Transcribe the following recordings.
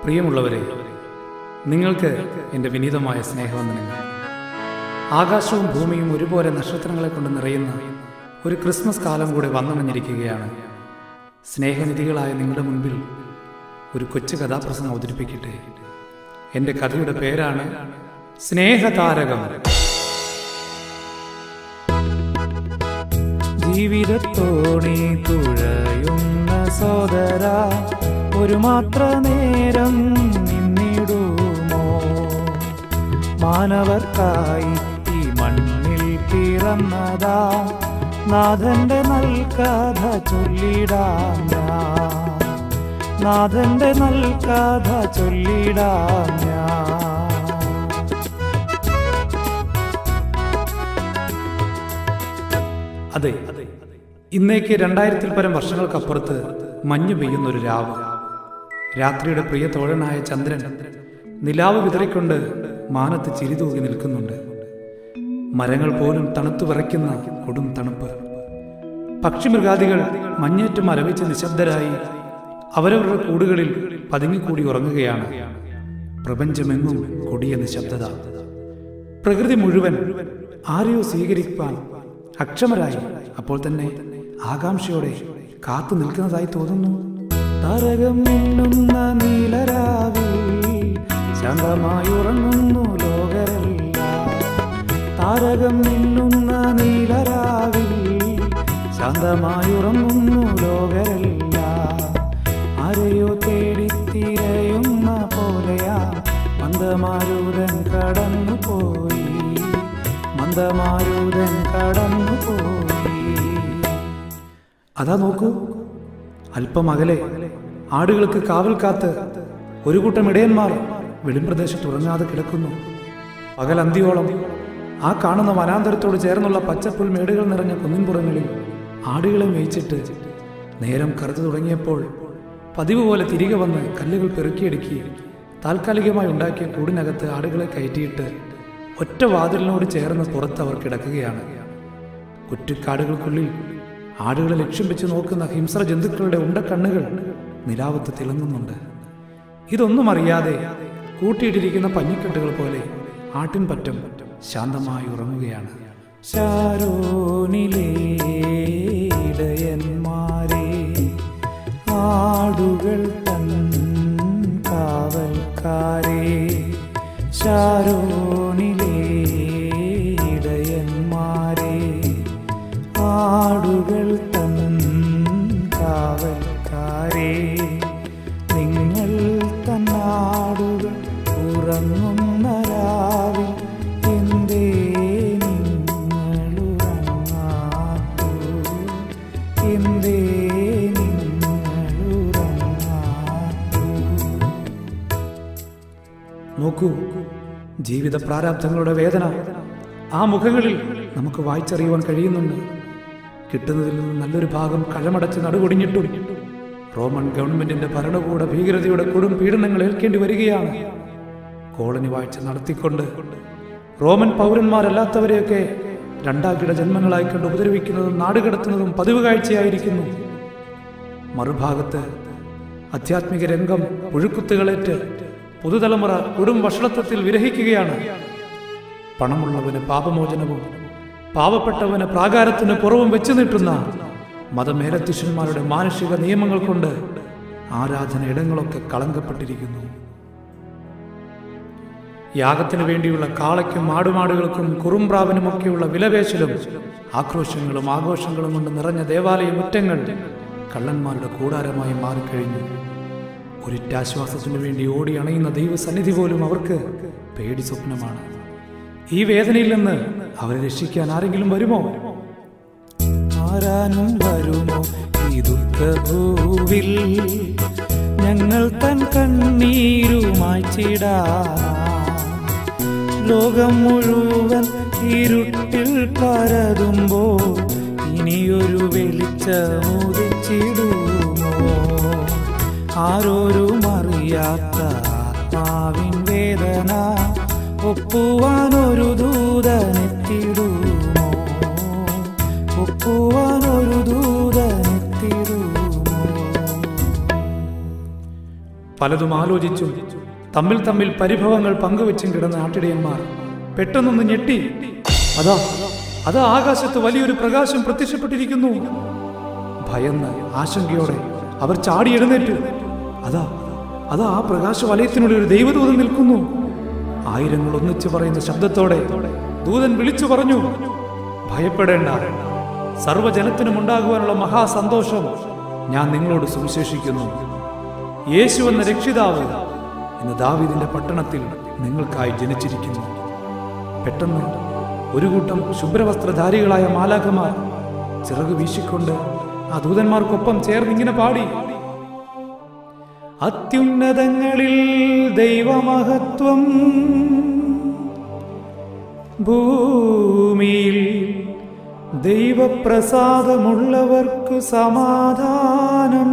പ്രിയമുള്ളവരെ നിങ്ങൾക്ക് എൻ്റെ വിനീതമായ സ്നേഹവന്ദനങ്ങൾ ആകാശവും ഭൂമിയും ഒരുപോലെ നക്ഷത്രങ്ങളെ കൊണ്ട് നിറയുന്ന ഒരു ക്രിസ്മസ് കാലം കൂടെ വന്നണഞ്ഞിരിക്കുകയാണ് സ്നേഹനിധികളായ നിങ്ങളുടെ മുൻപിൽ ഒരു കൊച്ചു കഥാപ്രസംഗം അവതരിപ്പിക്കട്ടെ എൻ്റെ കഥയുടെ പേരാണ് സ്നേഹതാരകം ജീവിതത്തോണി തുഴയുന്ന സോദര ഒരു മാത്ര നേരം നിന്നിടുമോ മാനവർക്കായി ഈ മണ്ണിൽ പിറന്നതാ നാഥന്റെ നൽകഥ ചൊല്ലിടാം ഞാൻ നാഥന്റെ നൽകഥ ചൊല്ലിടാം ഞാൻ അതെ ഇന്നേക്ക് രണ്ടായിരത്തിൽ പരം വർഷങ്ങൾക്കപ്പുറത്ത് മഞ്ഞ് പെയ്യുന്ന ഒരു രാവ് രാത്രിയുടെ പ്രിയ തോഴനായ ചന്ദ്രൻ നിലാവ് വിതറിക്കൊണ്ട് മാനത്ത് ചിരിതൂകി നിൽക്കുന്നുണ്ട് മരങ്ങൾ പോലും തണുത്തു വിറയ്ക്കുന്ന കൊടും തണുപ്പ് പക്ഷിമൃഗാദികൾ മഞ്ഞേറ്റ് മരവിച്ച് നിശബ്ദരായി അവരവരുടെ കൂടുകളിൽ പതുങ്ങിക്കൂടി ഉറങ്ങുകയാണ് പ്രപഞ്ചമെങ്ങും കൊടിയ നിശബ്ദത പ്രകൃതി മുഴുവൻ ആരെയോ സ്വീകരിക്കാൻ അക്ഷമരായി അപ്പോൾ തന്നെ ആകാംക്ഷയോടെ കാത്തു നിൽക്കുന്നതായി തോന്നുന്നു താരകം മിന്നുന്ന നീലരാവിൽ ശാന്തമായി ഉറങ്ങുന്നു ലോകരെല്ലാം താരകം മിന്നുന്ന നീലരാവിൽ ശാന്തമായി ഉറങ്ങുന്നു ലോകരെല്ലാം ആരെയോ തേടിത്തിരയുന്ന പോലെയാ മന്ദമാരുതൻ കടന്നു പോയി മന്ദമാരുതൻ കടന്നു പോയി അതാ നോക്കൂ അല്പം അകലെ ആടുകൾക്ക് കാവൽ കാത്ത് ഒരു കൂട്ടം ഇടയന്മാർ വെളിമ്പ്രദേശത്ത് ഉറങ്ങാതെ കിടക്കുന്നു പകൽ അന്തിയോളം ആ കാണുന്ന വനാന്തരത്തോട് ചേർന്നുള്ള പച്ചപ്പുൽ മേടുകൾ നിറഞ്ഞ കുന്നിൻപുറങ്ങളിൽ ആടുകളെ മേയിച്ചിട്ട് നേരം കറുത്തു തുടങ്ങിയപ്പോൾ പതിവ് പോലെ തിരികെ വന്ന് കല്ലുകൾ പെറുക്കിയെടുക്കി താൽക്കാലികമായി ഉണ്ടാക്കിയ കൂടിനകത്ത് ആടുകളെ കയറ്റിയിട്ട് ഒറ്റ വാതിലിനോട് ചേർന്ന് പുറത്ത് അവർ കിടക്കുകയാണ് കുറ്റിക്കാടുകൾക്കുള്ളിൽ ആടുകളെ ലക്ഷ്യം വെച്ച് നോക്കുന്ന ഹിംസ്ര ജന്തുക്കളുടെ ഉണ്ടക്കണ്ണുകൾ നിലാവത്ത് തിളങ്ങുന്നുണ്ട് ഇതൊന്നും അറിയാതെ കൂട്ടിയിട്ടിരിക്കുന്ന പഞ്ഞിക്കെട്ടുകൾ പോലെ ആട്ടിൻപറ്റം ശാന്തമായി ഉറങ്ങുകയാണ് ശാരോനിലേ ഇടയന്മാരെ ആടുകൾ തൻ കാവൽക്കാരെ ശാരോനിലേ ഇടയന്മാരെ ആടുകൾ തൻ കാവൽക്കാരെ നിങ്ങൾ തന്നാടുകൾ ഉറങ്ങുന്ന രാവിൽ എന്തേ നിങ്ങളുറങ്ങാത്തു എന്തേ നിങ്ങളുറങ്ങാത്തു നോക്കൂ ജീവിത പ്രാരാബ്ധങ്ങളുടെ വേദന ആ മുഖങ്ങളിൽ നമുക്ക് വായിച്ചറിയുവാൻ കഴിയുന്നുണ്ട് കിട്ടുന്നതിൽ നിന്ന് നല്ലൊരു ഭാഗം കഴമടച്ച് നടുകൊടിഞ്ഞിട്ടും റോമൻ ഗവൺമെന്റിന്റെ ഭരണകൂട ഭീകരതയുടെ കൊടും പീഡനങ്ങൾ ഏൽക്കേണ്ടി വരികയാണ് കോളനി വാഴ്ച നടത്തിക്കൊണ്ട് റോമൻ പൗരന്മാരല്ലാത്തവരെയൊക്കെ രണ്ടാക്കിട ജന്മങ്ങളായി കണ്ട് ഉപദ്രവിക്കുന്നതും നാടുകടത്തുന്നതും പതിവ് കാഴ്ചയായിരിക്കുന്നു മറുഭാഗത്ത് ആധ്യാത്മിക രംഗം പുഴുക്കുത്തുകളേറ്റ് പുതുതലമുറ കൊടും വഷളത്വത്തിൽ വിരഹിക്കുകയാണ് പണമുള്ളവന് പാപമോചനവും പാവപ്പെട്ടവന് പ്രാകാരത്തിന് പുറവും വെച്ചു നീട്ടുന്ന മതമേലധ്യക്ഷന്മാരുടെ മാനുഷിക നിയമങ്ങൾ കൊണ്ട് ആരാധന ഇടങ്ങളൊക്കെ കളങ്കപ്പെട്ടിരിക്കുന്നു യാഗത്തിനു വേണ്ടിയുള്ള കാളയ്ക്കും ആടുമാടുകൾക്കും കുറുംപ്രാവിനുമൊക്കെയുള്ള വിലപേശലും ആക്രോശങ്ങളും ആഘോഷങ്ങളും കൊണ്ട് നിറഞ്ഞ ദേവാലയ മുറ്റങ്ങൾ കള്ളന്മാരുടെ കൂടാരമായി മാറിക്കഴിഞ്ഞു ഒരിറ്റാശ്വാസത്തിനു വേണ്ടി ഓടി അണയുന്ന ദൈവസന്നിധി പോലും അവർക്ക് പേടി സ്വപ്നമാണ് ഈ വേദനയിൽ നിന്ന് അവരെ രക്ഷിക്കാൻ ആരെങ്കിലും വരുമോ ആരാനും വരുമോ ഈ ദുഃഖഭൂവിൽ ഞങ്ങൾ തൻ കണ്ണീരുമായി ചിടാ ലോകം മുഴുവൻ ഇരുട്ടിൽ പരതുമ്പോ ഇനിയൊരു വെളിച്ചമുദിച്ചിടുമോ ആരോരും അറിയാത്ത ആത്മാവിൻ വേദന ഒപ്പുവാനൊരു ദൂതനെത്തിടുമോ ഒപ്പുവാനൊരു ദൂതനെത്തിടുമോ പലതും ആലോചിച്ചും തമ്മിൽ തമ്മിൽ പരിഭവങ്ങൾ പങ്കുവെച്ചും കിടന്ന ആട്ടിടയന്മാർ പെട്ടെന്നൊന്ന് ഞെട്ടി അതാ അതാ ആകാശത്ത് വലിയൊരു പ്രകാശം പ്രത്യക്ഷപ്പെട്ടിരിക്കുന്നു ഭയന്ന് ആശങ്കയോടെ അവർ ചാടി എഴുന്നേറ്റു അതാ അതാ ആ പ്രകാശ വലയത്തിനുള്ളിൽ ഒരു ദൈവദൂതൻ നിൽക്കുന്നു ആയിരങ്ങൾ ഒന്നിച്ചു പറയുന്ന ശബ്ദത്തോടെ ദൂതൻ വിളിച്ചു പറഞ്ഞു ഭയപ്പെടേണ്ട സർവ്വജനത്തിനും ഉണ്ടാകുവാനുള്ള മഹാസന്തോഷം ഞാൻ നിങ്ങളോട് സുവിശേഷിക്കുന്നു യേശു എന്ന രക്ഷിതാവ് ഇന്ന് ദാവീദിന്റെ പട്ടണത്തിൽ നിങ്ങൾക്കായി ജനിച്ചിരിക്കുന്നു പെട്ടെന്ന് ഒരു കൂട്ടം ശുഭ്രവസ്ത്രധാരികളായ മാലാഖമാർ ചിറക് വീശിക്കൊണ്ട് ആ ദൂതന്മാർക്കൊപ്പം ചേർന്ന് ഇങ്ങനെ പാടി അത്യുന്നതങ്ങളിൽ ദൈവമഹത്വം ഭൂമിയിൽ ദൈവപ്രസാദമുള്ളവർക്കു സമാധാനം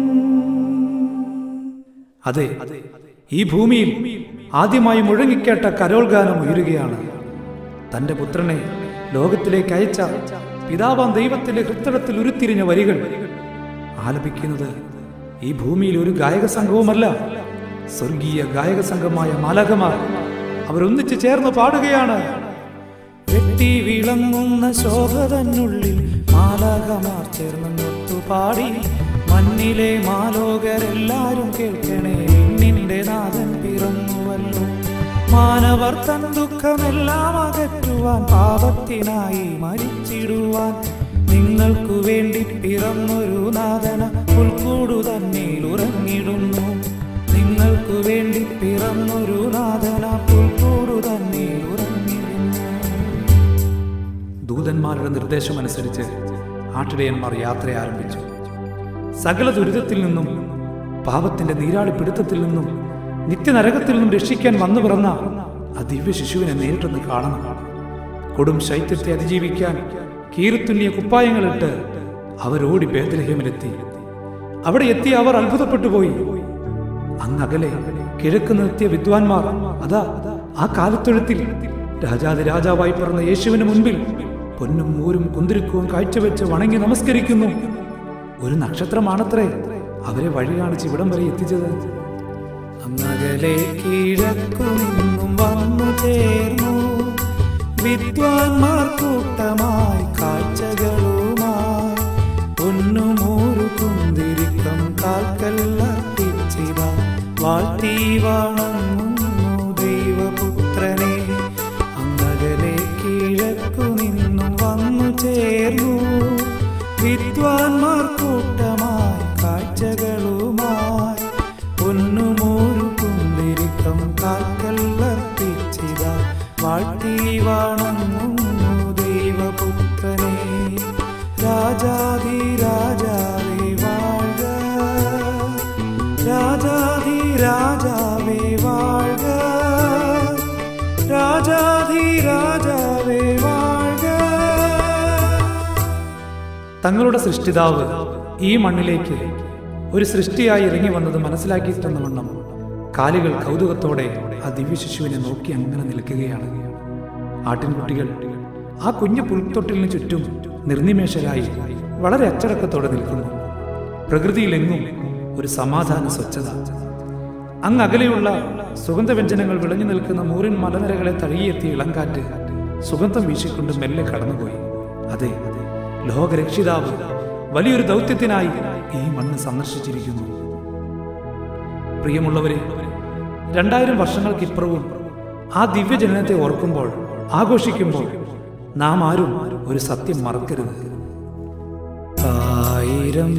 അതെ ഈ ഭൂമിയിൽ ആദ്യമായി മുഴങ്ങിക്കേട്ട കരോൾ ഗാനം ഉയരുകയാണ് തന്റെ പുത്രനെ ലോകത്തിലേക്ക് അയച്ച പിതാവാം ദൈവത്തിന്റെ ഹൃത്തടത്തിൽ ഉരുത്തിരിഞ്ഞ വരികൾ ആലപിക്കുന്നത് ഈ ഭൂമിയിൽ ഒരു ഗായക സംഘവുമല്ല സ്വർഗീയ ഗായക സംഘമായ മാലകമാർ അവരൊന്നിച്ചു ചേർന്ന് പാടുകയാണ് വെട്ടി വിളങ്ങുന്ന ശോഭ തന്നുള്ളിൽ മാലാകമാർ ചേർന്ന് പാടി മണ്ണിലെ മാലോകരെല്ലാരും കേൾക്കണേ നിന്റെ നാഥൻ പിറന്നുവല്ലോ മാനവർ തൻ ദുഃഖമെല്ലാം അകറ്റുവാൻ പാപത്തിനായി മരിച്ചിടുവാൻ നിങ്ങൾക്കു വേണ്ടി പിറന്നൊരു നാഥന പുൽക്കൂടു തന്നിൽ ഉറങ്ങിടുന്നു നിങ്ങൾക്കു വേണ്ടി പിറന്നൊരു നാഥന പുൽക്കൂടു തന്നിൽ ഉറങ്ങിടുന്നു ദൂതന്മാരുടെ നിർദ്ദേശമനുസരിച്ച് ആട്ടിടയന്മാർ യാത്ര ആരംഭിച്ചു സകല ദുരിതത്തിൽ നിന്നും പാപത്തിന്റെ നീരാളിപ്പിടുത്തത്തിൽ നിന്നും നിത്യനരകത്തിൽ നിന്നും രക്ഷിക്കാൻ വന്നു പിറന്ന ആ ദിവ്യ ശിശുവിനെ നേരിട്ടൊന്ന് കാണണം കൊടും ശൈത്യത്തെ അതിജീവിക്കാൻ കീറുത്തുന്നിയ കുപ്പായങ്ങളിട്ട് അവരോടി ബേദലഹ്യമിലെത്തി അവിടെ എത്തി അവർ അത്ഭുതപ്പെട്ടു പോയി അങ്ങകലെ കിഴക്ക് നിർത്തിയ വിദ്വാൻമാർ അതാ ആ കാലത്തൊഴുത്തിൽ രാജാതി രാജാവായി പിറന്ന യേശുവിന് മുൻപിൽ പൊന്നും മൂരും കുന്തിരിക്കവും കാഴ്ചവെച്ച് വണങ്ങി നമസ്കരിക്കുന്നു ഒരു നക്ഷത്രമാണത്രേ അവരെ വഴി കാണിച്ച് ഇവിടം വരെ എത്തിച്ചത് അങ്ങകലെ കിഴക്കു നിന്നും വന്നു ചേർന്നു വിദ്വാൻമാർ കൂട്ടമായി കാഴ്ചകളുമായി പൊന്നുമൂരു കുന്തിരിക്കം കാൽക്കല്ലർപ്പിച്ചിത വാഴ്ത്തി വണങ്ങുന്നു ദൈവപുത്രനെ അങ്ങകലെ കിഴക്കു നിന്നും വന്നു ചേർന്നു വിദ്വാൻമാർ കൂട്ടമായി കാഴ്ചകളുമായി പൊന്നുമൂരു കുന്തിരിക്കം കാൽക്കല്ലർപ്പിച്ചിത വാഴ്ത്തി വണങ്ങുന്നു ദൈവപുത്രനെ രാജാതി രാജാവേ വാഴ്ക രാജാതി രാജാവേ വാഴ്ക രാജാതി രാജാവേ വാഴ്ക തങ്ങളുടെ സൃഷ്ടിതാവ് ഈ മണ്ണിലേക്ക് ഒരു സൃഷ്ടിയായി ഇറങ്ങി വന്നത് മനസ്സിലാക്കിയിട്ടെന്ന വണ്ണം കാലുകൾ കൗതുകത്തോടെ ആ ദിവ്യ ശിശുവിനെ നോക്കി അങ്ങനെ നിൽക്കുകയാണ് ആട്ടിൻകുട്ടികൾ ആ കുഞ്ഞു പുൽത്തൊട്ടിലിന് ചുറ്റും നിർനിമേഷരായി വളരെ അച്ചടക്കത്തോടെ നിൽക്കുന്നു പ്രകൃതിയിലെങ്ങും ഒരു സമാധാന സ്വച്ഛത അങ്ങ് അകലെയുള്ള സുഗന്ധവ്യഞ്ജനങ്ങൾ വിളഞ്ഞു നിൽക്കുന്ന മൂറിൻ മലനിരകളെ തഴുകിയെത്തിയ ഇളങ്കാറ്റ് സുഗന്ധം വീശിക്കൊണ്ട് മെല്ലെ കടന്നുപോയി അതെ ലോകരക്ഷിതാവ് വലിയൊരു ദൗത്യത്തിനായി ഈ മണ്ണ് സന്ദർശിച്ചിരിക്കുന്നു പ്രിയമുള്ളവരെ രണ്ടായിരം വർഷങ്ങൾക്കിപ്പുറവും ആ ദിവ്യജനനത്തെ ഓർക്കുമ്പോൾ ആഘോഷിക്കുമ്പോൾ നാം ആരും ഒരു സത്യം മറക്കരുത് ആയിരം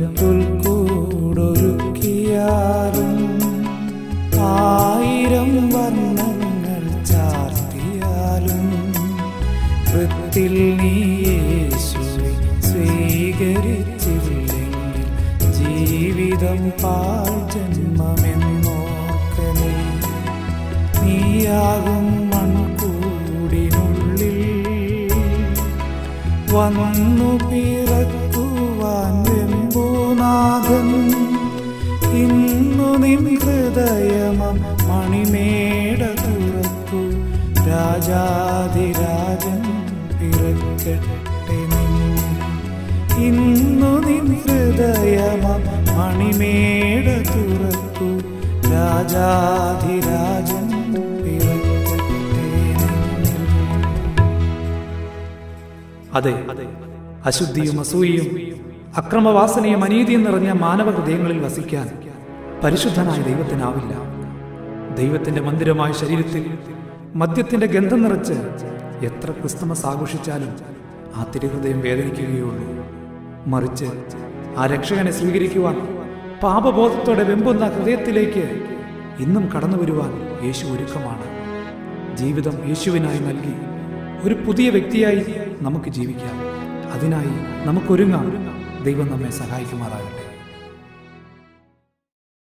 പുൽക്കൂടൊരുക്കിയാലും ആയിരം വർണ്ണങ്ങൾ ചാർത്തിയാലും വൃത്തിൽ നീ യേശുവെ സ്വീകരിച്ചില്ലെങ്കിൽ ജീവിതം പാൽ ജന്മമെന്നോർക്കനേ നീയാകും മൺകൂടിനുള്ളിൽ വന്നു പിറക്കുവാൻ വെമ്പൂനാഥൻ ഇന്നു നിൻ ഹൃദയമം മണിമേട തുറക്കൂ രാജാതിരാജൻ പിറക്കട്ടെ നിന്നിൽ ഇന്നു നിൻ ഹൃദയമം മണിമേട തുറക്കൂ രാജാധിരാജൻ പിറക്കട്ടേനെന്നിൽ. അതെ അശുദ്ധിയും അസൂയയും അക്രമവാസനയും അനീതിയും നിറഞ്ഞ മാനവ ഹൃദയങ്ങളിൽ വസിക്കാൻ പരിശുദ്ധനായ ദൈവത്തിനാവില്ല ദൈവത്തിന്റെ മന്ദിരമായ ശരീരത്തിൽ മദ്യത്തിന്റെ ഗന്ധം നിറച്ച് എത്ര ക്രിസ്തുമസ് ആഘോഷിച്ചാലും ആ തിരുഹൃദയം വേദനിക്കുകയുള്ളൂ മറിച്ച് ആ രക്ഷകനെ സ്വീകരിക്കുവാൻ പാപബോധത്തോടെ വെമ്പുന്ന ഹൃദയത്തിലേക്ക് ഇന്നും കടന്നു വരുവാൻ യേശു ഒരുക്കമാണ് ജീവിതം യേശുവിനായി നൽകി ഒരു പുതിയ വ്യക്തിയായി നമുക്ക് ജീവിക്കാം അതിനായി നമുക്കൊരുങ്ങാം ദൈവം നമ്മെ സഹായിക്കുമാറാകട്ടെ